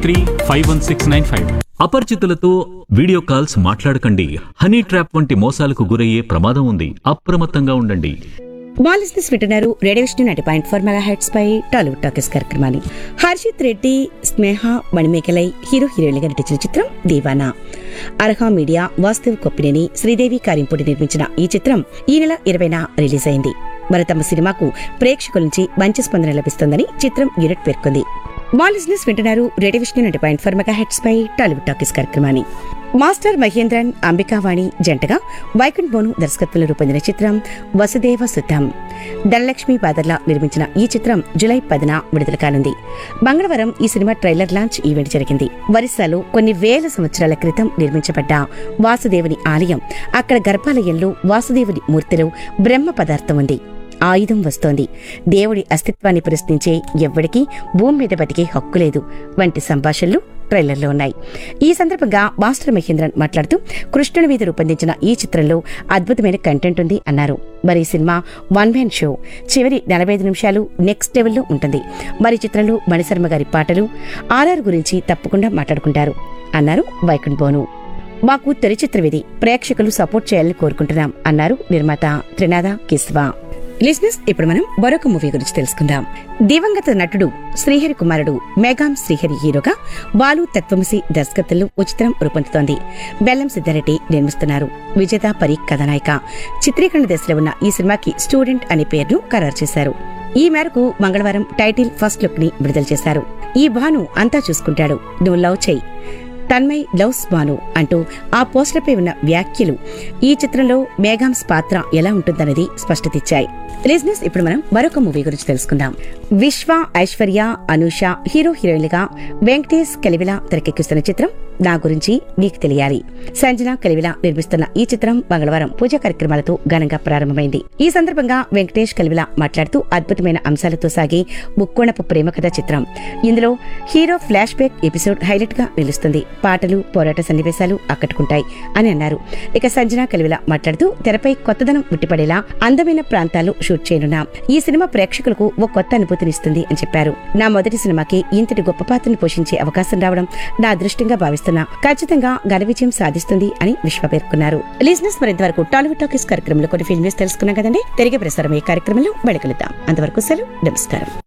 three five one six nine five అపరిచితులతో video calls మాట్లాడకండి honey trap వంటి మోసాలకు గురయ్యే ప్రమాదం ఉంది అప్రమత్తంగా ఉండండి మాలిస్నెస్ వింటున్నారు radio Vishnu ninety point four mega heads పై టాలీవుడ్ టాకీస్ కార్యక్రమాన్ని హర్షిత్ రెడ్డి స్నేహ మణిమేకలై హీరో హీరోయిన్గా నటించిన చిత్రం దీవానా అర్హా మీడియా వాస్తవ్ కొప్పినేని శ్రీదేవి కారింపూడి నిర్మించిన ఈ చిత్రం ఈ నెల ఇరవైన రిలీజ్ అయింది మరి తమ సినిమాకు ప్రేక్షకుల నుంచి మంచి స్పందన లభిస్తోందని చిత్రం యూనిట్ పేర్కొంది మా లిజినెస్ వింటున్నారు radio Vishnu ninety point four mega heads పై టాలీవుడ్ టాకీస్ కార్యక్రమాన్ని మాస్టర్ మహేంద్రన్ అంబికావాణి జంటగా వైకుంఠ్ బోను దర్శకత్వంలో రూపొందిన చిత్రం వసుదేవ సుతం ధనలక్ష్మి బాదర్లా నిర్మించిన ఈ చిత్రం జులై పదిన విడుదల కానుంది మంగళవారం ఈ సినిమా ట్రైలర్ లాంచ్ ఈవెంట్ జరిగింది ఒరిస్సాలో కొన్ని వేల సంవత్సరాల క్రితం నిర్మించబడ్డ వాసుదేవుని ఆలయం అక్కడ గర్భాలయంలో వాసుదేవుని మూర్తిలో బ్రహ్మ పదార్థం ఉంది ఆయుధం వస్తోంది దేవుడి అస్తిత్వాన్ని ప్రశ్నించే ఎవ్వడికి భూమి మీద బతికే హక్కు లేదు వంటి సంభాషణలు ట్రైలర్లో ఉన్నాయి ఈ సందర్భంగా మాస్టర్ మహేంద్రన్ మాట్లాడుతూ కృష్ణుని మీద రూపొందించిన ఈ చిత్రంలో అద్భుతమైన కంటెంట్ ఉంది అన్నారు మరి ఈ సినిమా వన్ మ్యాన్ షో చివరి నలభై ఐదు నిమిషాలు నెక్స్ట్ లెవెల్లో ఉంటుంది మరి ఈ చిత్రంలో మణిశర్మ గారి పాటలు ఆర్ఆర్ గురించి తప్పకుండా మాట్లాడుకుంటారు అన్నారు వైకుంఠ్ బోను మాకు తొలి చిత్రం ఇది ప్రేక్షకులు సపోర్ట్ చేయాలని కోరుకుంటున్నాం అన్నారు నిర్మాత త్రినాథ కిస్వా లిజినెస్ ఇప్పుడు మనం మరొక మూవీ గురించి తెలుసుకుందాం దివంగత నటుడు శ్రీహరి కుమారుడు మెగాం శ్రీహరి హీరోగా బాలు తత్వమసి దర్శకత్వంలో ఉచితం రూపొందుతోంది బెల్లం సిద్ధారెడ్డి నిర్మిస్తున్నారు విజేత పరీక్ కథానాయిక చిత్రీకరణ దశలో ఉన్న ఈ సినిమాకి స్టూడెంట్ అనే పేరును ఖరారు చేశారు ఈ మేరకు మంగళవారం టైటిల్ ఫస్ట్ లుక్ ని విడుదల చేశారు ఈ భాను అంతా చూసుకుంటాడు నువ్వు లవ్ చెయ్యి తన్మయ్ లవ్స్ బాను అంటూ ఆ పోస్టర్పై ఉన్న వ్యాఖ్యలు ఈ చిత్రంలో మేఘాంస్ పాత్ర ఎలా ఉంటుందన్నది స్పష్టతిచ్చాయి లిజినెస్ ఇప్పుడు మనం మరొక మూవీ గురించి తెలుసుకుందాం విశ్వ ఐశ్వర్య అనూష హీరో హీరోయిన్లుగా వెంకటేష్ కలివిల తెరకెక్కిస్తున్న చిత్రం నా గురించి నీకు తెలియాలి సంజన కలివిల నిర్మిస్తున్న ఈ చిత్రం మంగళవారం పూజా కార్యక్రమాలతో ఘనంగా ప్రారంభమైంది ఈ సందర్భంగా వెంకటేష్ కలివిల మాట్లాడుతూ అద్భుతమైన అంశాలతో సాగి ముక్కోణపు ప్రేమ కథ చిత్రం ఇందులో hero flashback episode highlight గా నిలుస్తుంది పాటలు పోరాట సన్నివేశాలు ఆకట్టుకుంటాయి అని అన్నారు ఇక సంజన కలివిల మాట్లాడుతూ తెరపై కొత్తదనం ఉట్టిపడేలా అందమైన ప్రాంతాలు షూట్ చేయనున్నాం ఈ సినిమా ప్రేక్షకులకు ఓ కొత్త అనుభూతినిస్తుంది అని చెప్పారు నా మొదటి సినిమాకి ఇంతటి గొప్ప పాత్రను పోషించే అవకాశం రావడం నా అదృష్టంగా భావిస్తున్నా ఖచ్చితంగా ఘన విజయం సాధిస్తుంది అని విశ్వ పేర్కొన్నారు లిజినెస్ మరింత వరకు టాలీవుడ్ టాకీస్ కార్యక్రమంలో కొన్ని ఫిల్మ్స్ తెలుసుకున్నాం కదండి తిరిగి ప్రసారం ఈ కార్యక్రమంలో బయటకెళ్తాం అంతవరకు సెలవు నమస్కారం